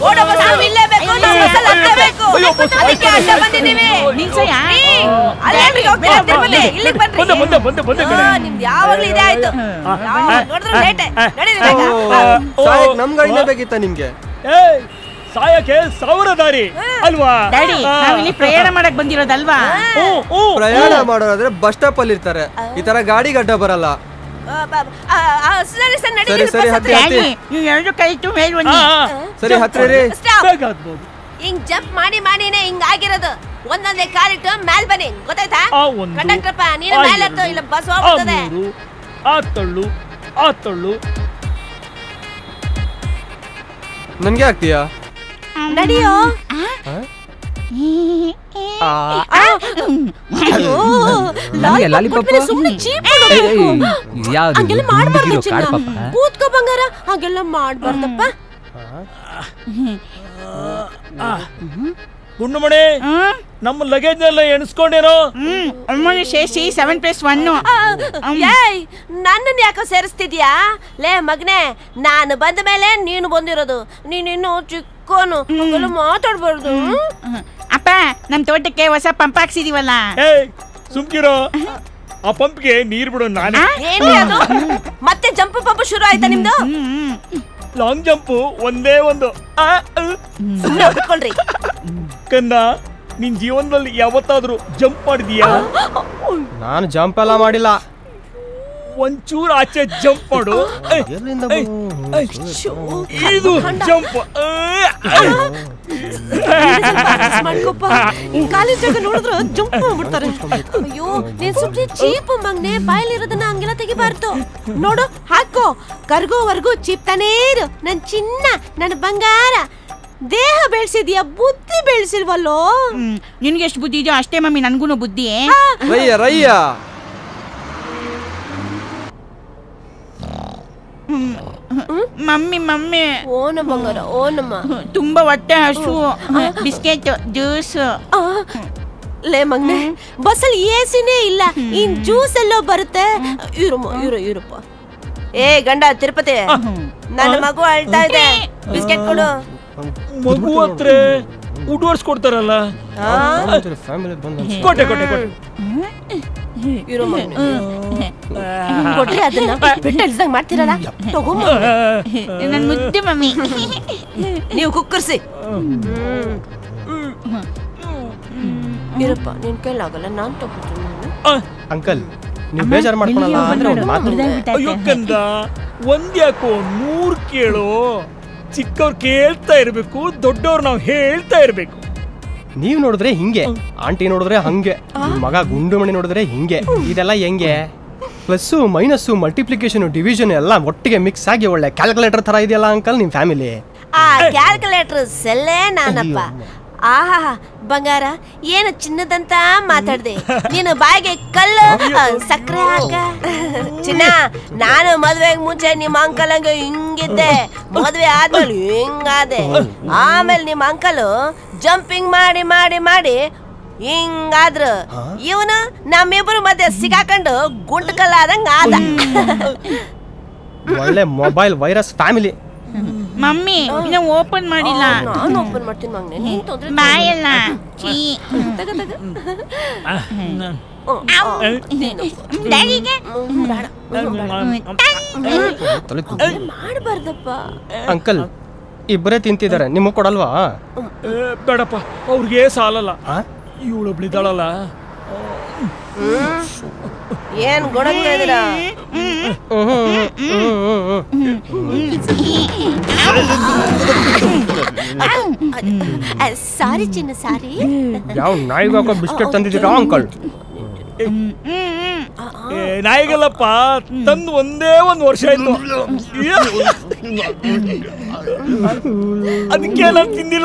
ಓಡೋ ಬಸ್ ನಾವು ಇಲ್ಲೇ ಬೇಕು ನಾವು ಬಸ್ಸಲ್ಲಿ ಹತ್ತಬೇಕು ಅದಕ್ಕೆ ಅಡ್ಡ ಬಂದಿದ್ದೀವಿ ನಿಲ್ಸಯ್ಯ. ರೀ, ಅಲ್ಲೇನ್ರಿ ಹೋಗ್ತೀರಾ ತಿರುಪತಿ ಇಲ್ಲಿಗೆ ಬನ್ರಿ ಬಂದೆ ಬಂದೆ ಬಂದೆ ಬಂದೆ ಕಣೆ. ಹಾ, ನಿಮ್ದು ಯಾವಾಗ್ಲೂ ಇದೇ ಆಯ್ತು ಯಾವಾಗ ನೋಡಿದ್ರು ಲೇಟೆ ನಡೀರಿ ಬೇಗ. ಸಾಯಕ್ ನಮ್ ಗಾಡಿನೇ ಬೇಕಿತ್ತ ನಿಮ್ಗೆ ಏಯ್ ಸಾಯಕ್ಕೆ ಸಾವಿರ ದಾರಿ ಅಲ್ವಾ ಡ್ಯಾಡಿ ಆ. ನಾವಿಲ್ಲಿ ಪ್ರಯಾಣ ಮಾಡಕ್ ಬಂದಿರೋದಲ್ವಾ ಹ್ಞೂ, ಹ್ಞೂ. ಪ್ರಯಾಣ ಮಾಡೋದಾದ್ರೆ ಬಸ್ ಸ್ಟಾಪ್ ಅಲ್ಲಿ ಇರ್ತಾರೆ ಈ ತರ ಗಾಡಿ ಗಡ್ಡ ಬರಲ್ಲ ಆ, ಬ- ಆ, ಆ, ಸರಿ ಸರಿ ನಡೀರಿ ಸರಿ, ಸರಿ, ಬಸ್ ಹತ್ತಿ, ಹತ್ತಿ. ಡ್ಯಾಡಿ ನೀವು ಎರಡು ಕೈ ಇಟ್ಟು ಮೇಲ್ ಆ, ಬನ್ನಿ ಆ. ಸರಿ ಹತ್ರ ರೀ Stop. ಬೇಗ ಹತ್ಬೋದು. ಹಿಂಗ್ ಜಂಪ್ ಮಾಡಿ ಮಾಡಿನೇ ಹಿಂಗ್ ಆಗಿರೋದು ಒಂದೊಂದೇ ಕಾರ್ ಇಟ್ಟು ಮ್ಯಾಲ್ ಬನ್ನಿ ಗೊತ್ತಾಯ್ತಾ ಆ ಒಂದು, ಕಂಡಕ್ಟರ್ಪ್ಪ ನೀನು ಆ ಮ್ಯಾಲ್ ಎರಡು, ಹತ್ತು ಇಲ್ಲ ಬಸ್ ಆ ಹೋಗ್ಬಿಡ್ತದೆ ಮೂರು, ಆ ತಳ್ಳು ಆ ತಳ್ಳು ನನ್ಗೆ ಆಗ್ತೀಯಾ ನಡಿಯೋ ನಮ್ಗೆ ಲಾಲಿಪಾಪ್ ಸುಮ್ನೆ ಚೀಪ್ ಯಾವ್ದು ಹಂಗೆಲ್ಲ ಮಾಡ್ಬಾರ್ದು ಗುಂಡಿಗಿರೋ ಕಾಡು ಚಿನ್ನ ಪಾಪ ಕೂತ್ಕೋ ಬಂಗಾರ ಹಾಗೆಲ್ಲ ಮಾಡ್ಬಾರ್ದಪ್ಪ ಗುಂಡುಮಣಿ ಹ್ಮ್ ನಮ್ಮ ಲಗೇಜ್ನೆಲ್ಲ ಎಣಿಸ್ಕೊಂಡೇನೋ ಹ್ಮ್ ಅಮ್ಮನ ಶೇಷಿ ಸೆವೆನ್ ಪ್ಲಸ್ ಒನ್ ಆ, ಏಯ್ ನನ್ನನ್ನ ಯಾಕೋ ಸೇರಿಸ್ತಿದ್ಯಾ ಲೇ ಮಗನೇ ನಾನು ಬಂದ ಮೇಲೆ ನೀನು ಬಂದಿರೋದು ನೀನಿನ್ನು ಚಿಕ್ಕೋನು ಹಂಗೆಲ್ಲ ಮಾತಾಡ್ಬಾರ್ದು ಅಪ್ಪ ನಮ್ ತೋಟಕ್ಕೆ ಹೊಸ ಪಂಪ್ ಹಾಕ್ಸಿದೀವಲ್ಲ ಏಯ್ ಸುಮ್ಕಿರೋ ಆ ಪಂಪ್ಗೆ ನೀರ್ ಬಿಡು ನಾನೇ ಏನ್ರಿ ಅದು ಮತ್ತೆ ಜಂಪ್ ಪಂಪ್ ಶುರು ಆಯ್ತಾ ನಿಮ್ದು ಹ್ಮ್ ಲಾಂಗ್ ಜಂಪ್ ಒಂದೇ ಒಂದು ಆ, ಅ. ಸುಮ್ನೆ ಕುತ್ಕೊಳ್ರಿ ಕಂದ ನಿನ್ ಜೀವನದಲ್ಲಿ ಯಾವತ್ತಾದ್ರೂ ಜಂಪ್ ಮಾಡಿದೀಯಾ ನಾನು ಜಂಪ್ ಎಲ್ಲ ಮಾಡಿಲ್ಲ ಒಂಚೂರು ಆಚೆ ಜಂಪ್ ಮಾಡು ಏಯ್, ಎಲ್ಲಿಂದ ಏಯ್, ಏಯ್, ಇದು ಜಂಪ್ ಮಾಡ್ಕೊಪ್ಪ ಕಾಲೇಜ್ ಜಾಗ ನೋಡಿದ್ರು ಜಂಪ್ ಮಾಡ್ಬಿಡ್ತಾರೆ ಅಯ್ಯೋ ನೀನ್ ಸುಮ್ನೆ ಚೀಪ್ ಮಗ್ನೆ ಬಾಯಲ್ಲಿರೋದನ್ನ ಹಂಗೆಲ್ಲ ತೆಗಿಬಾರ್ದು ನೋಡು ಹಾಕೋ ಕರ್ಗೋವರೆಗೂ ಚೀಪ್ತಾನೇ ಇರು ನನ್ ಚಿನ್ನ ನನ್ನ ಬಂಗಾರ ದೇಹ ಬೆಳ್ಸಿದ್ಯಾ ಬುದ್ಧಿ ಬೆಳ್ಸಿಲ್ವಲ್ಲೋ ಹ್ಮ್ ನಿನ್ಗೆ ಎಷ್ಟು ಬುದ್ಧಿ ಇದೆಯೋ ಅಷ್ಟೇ ಮಮ್ಮಿ ನನ್ಗೂನು ಬುದ್ಧಿ ರಯ್ಯ ರಯ್ಯ ಮಮ್ಮಿ ಮಮ್ಮಿ ಓ ನಮ್ಮ ಬಂಗಾರ ಓ ನಮ್ಮ ತುಂಬಾ ಹೊಟ್ಟೆ ಹಸು ಬಿಸ್ಕೆಟ್ ಜ್ಯೂಸ್ ಆ, ಲೇ ಮಗ್ನೆ ಬಸ್ಸಲ್ಲಿ ಎಸಿನೇ ಇಲ್ಲ ಇನ್ ಜ್ಯೂಸ್ ಎಲ್ಲೋ ಬರುತ್ತೆ ಇರಮ್ಮ ಇರು ಇರಪ್ಪ ಏ ಗಂಡ ತಿರುಪತಿ ನನ್ನ ಮಗು ಅಳ್ತಾ ಇದೆ ಬಿಸ್ಕೆಟ್ ಕೊಡು ಮಗು ಹತ್ರ ಉಡ್ವರ್ಸ್ಕೊಡ್ತಾರಲ್ಲ ಆ, ಫ್ಯಾಮಿಲಿ ಬಂದ ಕೊಟ್ಟೆ ಕೊಟ್ಟೆ ಕೊಟ್ಟೆ ಇರು ಮಗ್ನೆ. ಕೊಟ್ರೆ ಅದನ್ನ ಬೆಟ್ಟಲ್ಸ್ದಂಗ್ ಮಾಡ್ತಿರಲ್ಲ ತಗೊಂಬ ನನ್ ಮುದ್ದೆ ಮಮ್ಮಿ ನೀವು ಕುಕ್ಕರ್ಸಿ ಇರಪ್ಪ ನಿನ್ ಕೈಲಾಗಲ್ಲ ನಾನ್ ತಗೋತೀನಿ ಆ, ಅಂಕಲ್ ನೀವು ಬೇಜಾರು ಮಾಡ್ಕೊಳಲ್ಲ ಅಂದ್ರೆ ಒಂದು ಮಾತು ಅಯ್ಯೋ ಕಂದ ಒಂದ್ಯಾಕೋ ನೂರ್ ಕೇಳು ಚಿಕ್ಕವ್ರು ಕೇಳ್ತಾ ಇರ್ಬೇಕು ದೊಡ್ಡವ್ರು ನಾವು ಹೇಳ್ತಾ ಇರ್ಬೇಕು ನೀವ್ ನೋಡಿದ್ರೆ ಹಿಂಗೆ ಆಂಟಿ ನೋಡಿದ್ರೆ ಹಂಗೆ ನಿಮ್ ಮಗ ಗುಂಡು ಮಣಿ ನೋಡಿದ್ರೆ ಹಿಂಗೆ ಇದೆಲ್ಲ ಹೆಂಗೆ ಪ್ಲಸ್ಸು ಮೈನಸ್ಸು ಮಲ್ಟಿಪ್ಲಿಕೇಶನ್ ಡಿವಿಷನ್ ಎಲ್ಲ ಒಟ್ಟಿಗೆ ಮಿಕ್ಸ್ ಆಗಿ ಒಳ್ಳೆ ಕ್ಯಾಲ್ಕುಲೇಟರ್ ತರ ಇದೆಯಲ್ಲ ಅಂಕಲ್ ನಿಮ್ ಫ್ಯಾಮಿಲಿ ಆ ಕ್ಯಾಲ್ಕುಲೇಟರ್ ಸೆಲ್ಲೇ ನಾನಪ್ಪ ಆಹಾ ಬಂಗಾರ ಏನು ಚಿನ್ನದಂತ ಮಾತಾಡ್ದೆ ನೀನು ಬಾಯಿಗೆ ಕಲ್ಲು ಆ, ಸಕ್ಕರೆ ಹಾಕ ಚಿನ್ನ ನಾನು ಮದ್ವೆಗ್ ಮುಂಚೆ ನಿಮ್ಮ ಅಂಕಲ್ ಹಂಗೆ ಹಿಂಗಿದ್ದೆ ಮದ್ವೆ ಆದ್ಮೇಲೆ ಹಿಂಗಾದೆ ಆಮೇಲೆ ನಿಮ್ಮ ಅಂಕಲ್ ಜಂಪಿಂಗ್ ಮಾಡಿ ಮಾಡಿ ಮಾಡಿ ಹಿಂಗಾದ್ರು ಇವನು ನಮ್ಮಿಬ್ರು ಮಧ್ಯೆ ಸಿಗಾಕೊಂಡು ಗುಂಟಕಲ್ಲಾದಂಗ ಆದ ಒಳ್ಳೆ ಮೊಬೈಲ್ ವೈರಸ್ ಫ್ಯಾಮಿಲಿ ಮಮ್ಮಿ ಇನ್ನ ಓಪನ್ ಮಾಡಿಲ್ಲ ನಾನು ಓಪನ್ ಮಾಡ್ತೀನಿ ಮಗನೆ ನೀನ್ ತೊಂದ್ರೆ ಬಾಯಲ್ಲ ಚೀ ತಗ ತಗ ಡ್ಯಾಡಿಗೆ ಮಾಡಬಾರ್ದಪ್ಪ ಅಂಕಲ್ ಇಬ್ಬರೇ ತಿಂತಿದ್ದಾರೆ ನಿಮಗೆ ಕೊಡಲ್ವಾ ಏ, ಬೇಡಪ್ಪ ಅವ್ರಿಗೆ ಸಾಲಲ್ಲ ಆ? ಇವಳೊಬ್ಳಿದಾಳಲ್ಲ ಏನ್ ಗೊಡಕ್ತಾ ಇದೀರಾ ಸಾರಿ ಚಿನ್ನ ಸಾರಿ ಯಾವ ನಾಯಿಗೆ ಹಾಕೋ ಬಿಸ್ಕೆಟ್ ತಂದಿದ್ದೀರಾ ಅಂಕಲ್ ಏ, ನಾಯಿಗಲ್ಲಪ್ಪ ತಂದು ಒಂದೇ ಒಂದು ವರ್ಷ ಆಯ್ತು ಅದಕ್ಕೆ ನಾನು ತಿಂದಿಲ್ಲ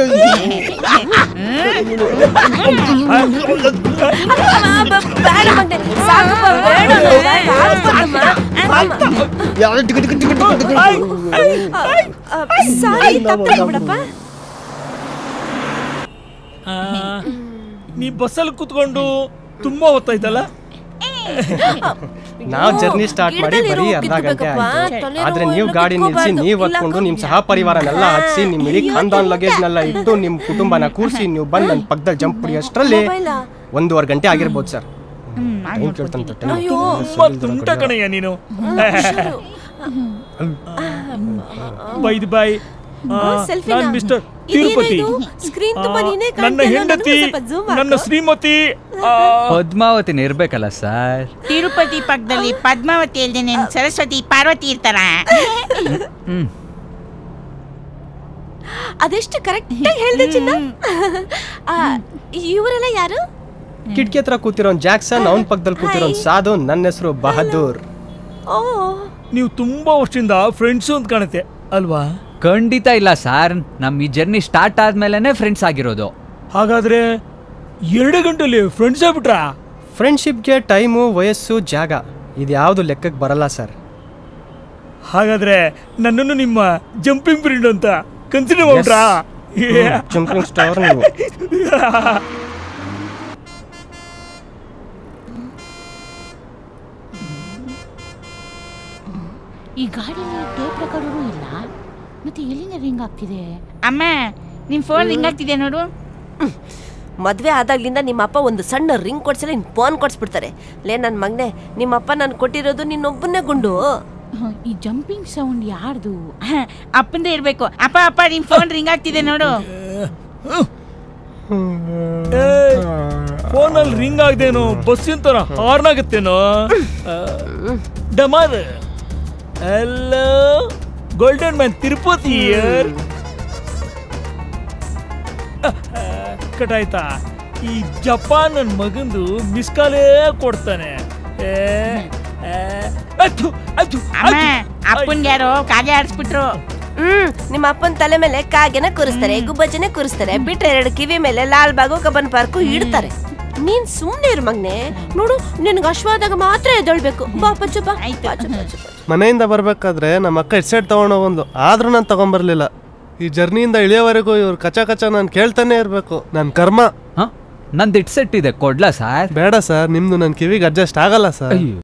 ಬೇಡ ಮಗ್ನೆ ಸಾಕಪ್ಪ ಬೇಡ ಸಾರಿ ತಪ್ಪಾಯ್ತು ಬಿಡಪ್ಪ ಆ, ನೀ ಬಸ್ಸಲ್ಲಿ ಕುತ್ಕೊಂಡು ತುಂಬಾ ಹೊತ್ತಾಯ್ತಲ್ಲ ನಾವು ಜರ್ನಿ ಸ್ಟಾರ್ಟ್ ಮಾಡಿ ಬರೀ ಅರ್ಧ ಗಂಟೆ ಆಯ್ತು ಆದ್ರೆ ನೀವು ಗಾಡಿ ನಿಲ್ಸಿ ನೀವ್ ಹತ್ಕೊಂಡು ನಿಮ್ ಸಹ ಪರಿವಾರನೆಲ್ಲ ಹಚ್ಸಿ ನಿಮ್ ಇಡೀ ಖಾನ್ದಾನ್ ಲಗೇಜ್ನೆಲ್ಲ ಇಟ್ಟು ನಿಮ್ ಕುಟುಂಬನ ಕೂರಿಸಿ ನೀವು ಬಂದು ನನ್ನ ಪಕ್ಕದಲ್ಲಿ ಜಂಪ್ ಹೊಡಿ ಅಷ್ಟರಲ್ಲಿ ಮೊಬೈಲಾ? ಒಂದೂವರೆ ಗಂಟೆ ಆಗಿರ್ಬೋದು ಸರ್ ಹ್ಮ್ ನಾನ್ ಟೈಮ್ ಕೇಳ್ತಂತ ಟೈಮ್ ಅಯ್ಯೋ ತುಂಬಾ ತುಂಟ ಕಣಯ್ಯ ನೀನು ಬೈದ್ ಬಾಯ್ ಸೆಲ್ಫಿನಾ? ನಾನು ಮಿಸ್ಟರ್ ಇದೇನಿದು? ತಿರುಪತಿ ಸ್ಕ್ರೀನ್ ತುಂಬಾ ನೀನೇ ಆ, ನನ್ನ ಕಾಣ್ತೀಯಲ್ಲ, ಹೆಂಡತಿ ನನಗೂ ಸ್ವಲ್ಪ zoom ನನ್ನ ಹಾಕು. ಶ್ರೀಮತಿ ಆ, ಪದ್ಮಾವತಿನ ಇರ್ಬೇಕಲ್ಲ ಸರ್ ತಿರುಪತಿ ಪಕ್ಕದಲ್ಲಿ ಪದ್ಮಾವತಿ ಅಲ್ದೆ ನೀನ್ ಸರಸ್ವತಿ ಪಾರ್ವತಿ ಇರ್ತಾರ ಹ್ಮ್ ಅದೆಷ್ಟು ಕರೆಕ್ಟ್ ಆಗಿ ಹೇಳ್ದೆ ಚಿನ್ನ ಆ, ಇವರೆಲ್ಲ ಯಾರು ಕಿಟಕಿ ಹತ್ರ ಕೂತಿರೋನ್ ಜಾಕ್ಸನ್ ಅವನ್ ಪಕ್ಕದಲ್ಲಿ ಕೂತಿರೋನ್ ಸಾಧು ನನ್ನ ಹೆಸರು ಬಹದ್ದೂರ್ ಓ ನೀವು ತುಂಬಾ ವರ್ಷದಿಂದ ಫ್ರೆಂಡ್ಸ್ ಅಂತ ಕಾಣುತ್ತೆ ಅಲ್ವಾ ಖಂಡಿತ ಇಲ್ಲ ಸರ್ ನಮ್ ಈ ಜರ್ನಿ ಸ್ಟಾರ್ಟ್ ಆದ್ಮೇಲೆ ಫ್ರೆಂಡ್ಸ್ ಆಗಿರೋದು ಹಾಗಾದ್ರೆ ಎರಡು ಗಂಟೆಲಿ ಫ್ರೆಂಡ್ಸ್ ಆಗ್ಬಿಟ್ರಾ ಫ್ರೆಂಡ್ಶಿಪ್ಗೆ ಟೈಮು ವಯಸ್ಸು ಜಾಗ ಇದ್ಯಾವುದು ಲೆಕ್ಕಕ್ಕೆ ಬರಲ್ಲ ಸರ್ ಹಾಗಾದ್ರೆ ನನ್ನನ್ನು ನಿಮ್ಮ ಜಂಪಿಂಗ್ ಫ್ರೆಂಡ್ ಅಂತ ಕನ್ಸಿಡರ್ ಮಾಡ್ಬಿಟ್ರಾ ಜಂಪಿಂಗ್ ಸ್ಟಾರ್ ನೀವು ಈ ಗಾಡಿಲಿ ಟೇಪ್ ರೆಕಾರ್ಡರು ಇಲ್ಲ ಮತ್ತೆ ಎಲ್ಲಿಂದ ರಿಂಗ್ ಆಗ್ತಿದೆ ಅಮ್ಮ ನಿಮ್ ಫೋನ್ ರಿಂಗ್ ಆಗ್ತಿದೆ ನೋಡು ಮದ್ವೆ ಆದಾಗ್ಲಿಂದ ನಿಮ್ಮ ಅಪ್ಪ ಒಂದು ಸಣ್ಣ ರಿಂಗ್ ಕೊಡ್ಸಲ್ಲ ಇನ್ ಫೋನ್ ಕೊಡ್ಸ್ಬಿಡ್ತಾರೆ ಲೇ ನನ್ನ ಮಗನೆ ನಿಮ್ಮ ಅಪ್ಪ ನಾನು ಕೊಟ್ಟಿರೋದು ನಿನ್ನೊಬ್ಬನೇ ಗುಂಡು ಹ, ಈ ಜಂಪಿಂಗ್ ಸೌಂಡ್ ಯಾರ್ದು ಅಪ್ಪಂದ ಇರ್ಬೇಕು ಅಪ್ಪ ಅಪ್ಪ ನಿಮ್ ಫೋನ್ ರಿಂಗ್ ಆಗ್ತಿದೆ ನೋಡು ಫೋನಲ್ಲಿ ರಿಂಗ್ ಆಗದೇನೋ ಬಸ್ಸಿನ ತರ ಹಾರ್ನ್ ಆಗುತ್ತೇನೋ ಡಮಾರ್ hello golden man Tirupati year ಕಟಾಯ್ತಾ ಈ ಜಪಾನ್ ನನ್ ಮಗಂದು ಮಿಸ್ ಕಾಲೇ ಕೊಡ್ತಾನೆ ಏ, ಏ, ಅಚ್ಚು, ಅಚ್ಚು, ಅಮ್ಮ ಅಚ್ಚು. ಅಪ್ಪನ್ಗೆ ಯಾರೋ ಕಾಗೆ ಆಡಿಸ್ಬಿಟ್ರು ಹ್ಮ್ ನಿಮ್ಮ ಅಪ್ಪನ ತಲೆ ಮೇಲೆ ಕಾಗೆನ ಕೂರಿಸ್ತಾರೆ ಗುಬ್ಬಚ್ಚನೆ ಕೂರಿಸ್ತಾರೆ ಬಿಟ್ರೆ ಎರಡು ಕಿವಿ ಮೇಲೆ ಲಾಲ್ ಬಾಗು ಕಬ್ಬನ್ ಪಾರ್ಕು ಇಡ್ತಾರೆ ನೀನ್ ಸುಮ್ನೆ ಇರು ಮಗ್ನೆ ನೋಡು ನಿನ್ಗೆ ಅಶ್ವಾದಾಗ ಮಾತ್ರ ಎದ್ದೊಳ್ಬೇಕು ಬಾ ಪಚ್ಚು ಬಾ ಆಯ್ತು. ಪಾಚು, ಪಾಚು, ಪಾಚು. ಮನೆಯಿಂದ ಬರ್ಬೇಕಾದ್ರೆ ನಮ್ಮ ಅಕ್ಕ ಹೆಡ್ಸೆಟ್ ತಗೊಂಡು ಬಂದ್ಲು ಆದ್ರೂ ನಾನು ತಗೊಂಬರ್ಲಿಲ್ಲ ಈ ಜರ್ನಿಯಿಂದ ಇಳಿಯೋವರೆಗೂ ಇವ್ರು ಕಚ ಕಚ ನಾನು ಕೇಳ್ತಾನೆ ಇರಬೇಕು ನನ್ನ ಕರ್ಮ ಹ ನಂದು ಇಟ್ ಸೆಟ್ ಇದೆ ಕೊಡ್ಲಾ ಸರ್ ಬೇಡ ಸರ್ ನಿಮ್ದು ನನ್ನ ಕಿವಿಗೆ ಅಡ್ಜಸ್ಟ್ ಆಗಲ್ಲ ಸರ್ ಅಯ್ಯೋ